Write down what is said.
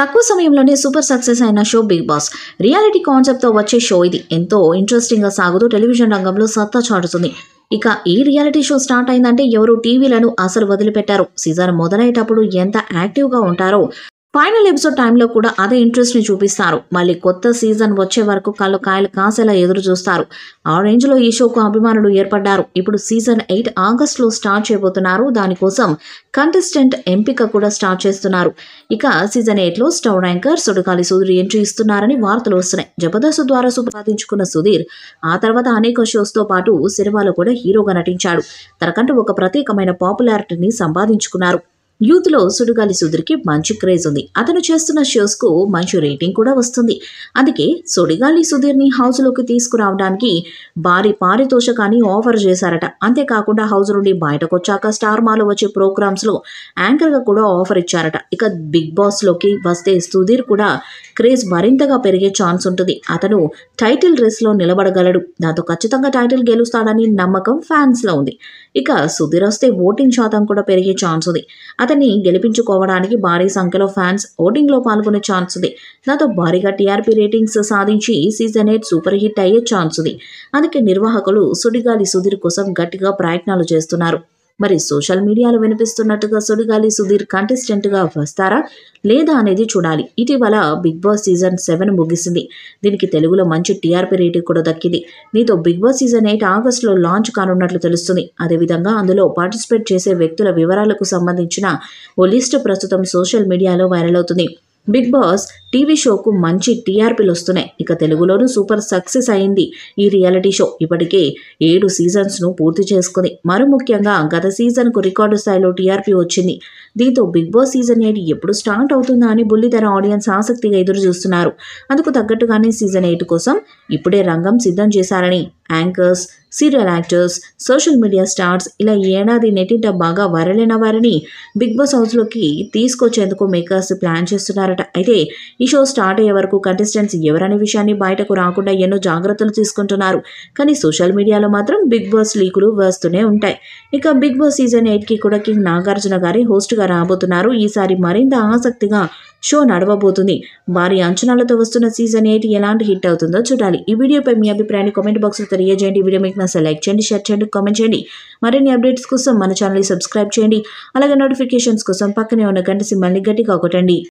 తక్కువ సమయంలోనే super success అయిన షో బిగ్ బాస్ రియాలిటీ కాన్సెప్ట్తో వచ్చే షో ఇది ఎంతో ఇంట్రెస్టింగ్గా సాగుతూ టెలివిజన్ రంగంలో సత్తా చాటుతుంది ఇక ఈ రియాలిటీ షో స్టార్ట్ అయిందంటే ఎవరు టీవీలను అసలు వదిలిపెట్టారు సీజన్ మొదలయ్యేటప్పుడు ఎంత యాక్టివ్గా ఉంటారో ఫైనల్ ఎపిసోడ్ టైంలో కూడా అదే ఇంట్రెస్ట్ని చూపిస్తారు మళ్ళీ కొత్త సీజన్ వచ్చే వరకు కళ్ళు కాయలు కాసేలా ఎదురు చూస్తారు ఆ రేంజ్లో ఈ షోకు అభిమానులు ఏర్పడ్డారు ఇప్పుడు సీజన్ ఎయిట్ ఆగస్టులో స్టార్ట్ చేయబోతున్నారు దానికోసం కంటెస్టెంట్ ఎంపిక కూడా స్టార్ట్ చేస్తున్నారు ఇక సీజన్ ఎయిట్లో star anchor Sudigali Sudheer entry ఇస్తున్నారని వార్తలు వస్తున్నాయి జబర్దస్త్ ద్వారా సంపాదించుకున్న సుధీర్ ఆ తర్వాత అనేక షోస్తో పాటు సినిమాలో కూడా హీరోగా నటించాడు తనకంటూ ఒక ప్రత్యేకమైన పాపులారిటీని సంపాదించుకున్నారు యూత్లో సుడిగాలి సుధీర్కి మంచి క్రేజ్ ఉంది అతను చేస్తున్న షోస్కు మంచి రేటింగ్ కూడా వస్తుంది అందుకే సుడిగాలి సుధీర్ని హౌస్లోకి తీసుకురావడానికి భారీ పారితోషకాన్ని ఆఫర్ చేశారట అంతేకాకుండా హౌస్ నుండి బయటకు వచ్చాక స్టార్ మాలో వచ్చే ప్రోగ్రామ్స్లో యాంకర్గా కూడా ఆఫర్ ఇచ్చారట ఇక బిగ్ బాస్లోకి వస్తే సుధీర్ కూడా క్రేజ్ మరింతగా పెరిగే ఛాన్స్ ఉంటుంది అతను టైటిల్ రేస్లో నిలబడగలడు దాంతో ఖచ్చితంగా టైటిల్ గెలుస్తాడని నమ్మకం ఫ్యాన్స్లో ఉంది ఇక సుధీర్ వస్తే ఓటింగ్ శాతం కూడా పెరిగే ఛాన్స్ ఉంది అతన్ని గెలిపించుకోవడానికి భారీ సంఖ్యలో ఫ్యాన్స్ ఓటింగ్లో పాల్గొనే ఛాన్స్ ఉంది దాంతో భారీగా టీఆర్పీ రేటింగ్స్ సాధించి సీజన్ ఎయిట్ సూపర్ హిట్ అయ్యే ఛాన్స్ ఉంది అందుకే నిర్వాహకులు సుడిగాలి సుధీర్ కోసం గట్టిగా ప్రయత్నాలు చేస్తున్నారు మరి సోషల్ మీడియాలో వినిపిస్తున్నట్టుగా సుడిగాలి సుధీర్ కంటెస్టెంట్గా వస్తారా లేదా అనేది చూడాలి ఇటీవల బిగ్ బాస్ సీజన్ సెవెన్ ముగిసింది దీనికి తెలుగులో మంచి టీఆర్పీ రేటింగ్ కూడా దక్కింది దీంతో బిగ్ బాస్ సీజన్ ఎయిట్ ఆగస్టులో లాంచ్ కానున్నట్లు తెలుస్తుంది అదేవిధంగా అందులో పార్టిసిపేట్ చేసే వ్యక్తుల వివరాలకు సంబంధించిన ఓ లిస్ట్ ప్రస్తుతం సోషల్ మీడియాలో వైరల్ అవుతుంది బిగ్ బాస్ టీవీ షోకు మంచి టీఆర్పీలు వస్తున్నాయి ఇక తెలుగులోనూ సూపర్ సక్సెస్ అయింది ఈ రియాలిటీ షో ఇప్పటికే ఏడు సీజన్స్ను పూర్తి చేసుకుంది మరో ముఖ్యంగా గత సీజన్కు రికార్డు స్థాయిలో టీఆర్పీ వచ్చింది దీంతో బిగ్ బాస్ సీజన్ ఎయిట్ ఎప్పుడు స్టార్ట్ అవుతుందా అని బుల్లితెర ఆడియన్స్ ఆసక్తిగా ఎదురు చూస్తున్నారు అందుకు తగ్గట్టుగానే సీజన్ ఎయిట్ కోసం ఇప్పుడే రంగం సిద్ధం చేశారని anchors serial actors social media stars ఇలా ఈ ఏడాది నెటింట బాగా వైరలైన వారిని బిగ్ బాస్ హౌస్లోకి తీసుకొచ్చేందుకు మేకర్స్ ప్లాన్ చేస్తున్నారట అయితే ఈ షో స్టార్ట్ అయ్యే వరకు కంటెస్టెంట్స్ ఎవరనే విషయాన్ని బయటకు రాకుండా ఎన్నో జాగ్రత్తలు తీసుకుంటున్నారు కానీ సోషల్ మీడియాలో మాత్రం బిగ్ బాస్ లీకులు వస్తూనే ఉంటాయి ఇక బిగ్ బాస్ సీజన్ ఎయిట్కి కూడా కింగ్ నాగార్జున గారి హోస్ట్గా రాబోతున్నారు ఈసారి మరింత ఆసక్తిగా షో నడవబోతుంది భారీ అంచనాలతో వస్తున్న సీజన్ ఎయిట్ ఎలాంటి హిట్ అవుతుందో చూడాలి ఈ వీడియోపై మీ అభిప్రాయాన్ని కామెంట్ బాక్స్లో తెలియజేయండి ఈ వీడియో మీకు నచ్చ లైక్ చేయండి షేర్ చేయండి కామెంట్ చేయండి మరిన్ని అప్డేట్స్ కోసం మన ఛానల్ని సబ్స్క్రైబ్ చేయండి అలాగే నోటిఫికేషన్స్ కోసం పక్కనే ఉన్న గంట సింబల్ని గట్టిగా కొట్టండి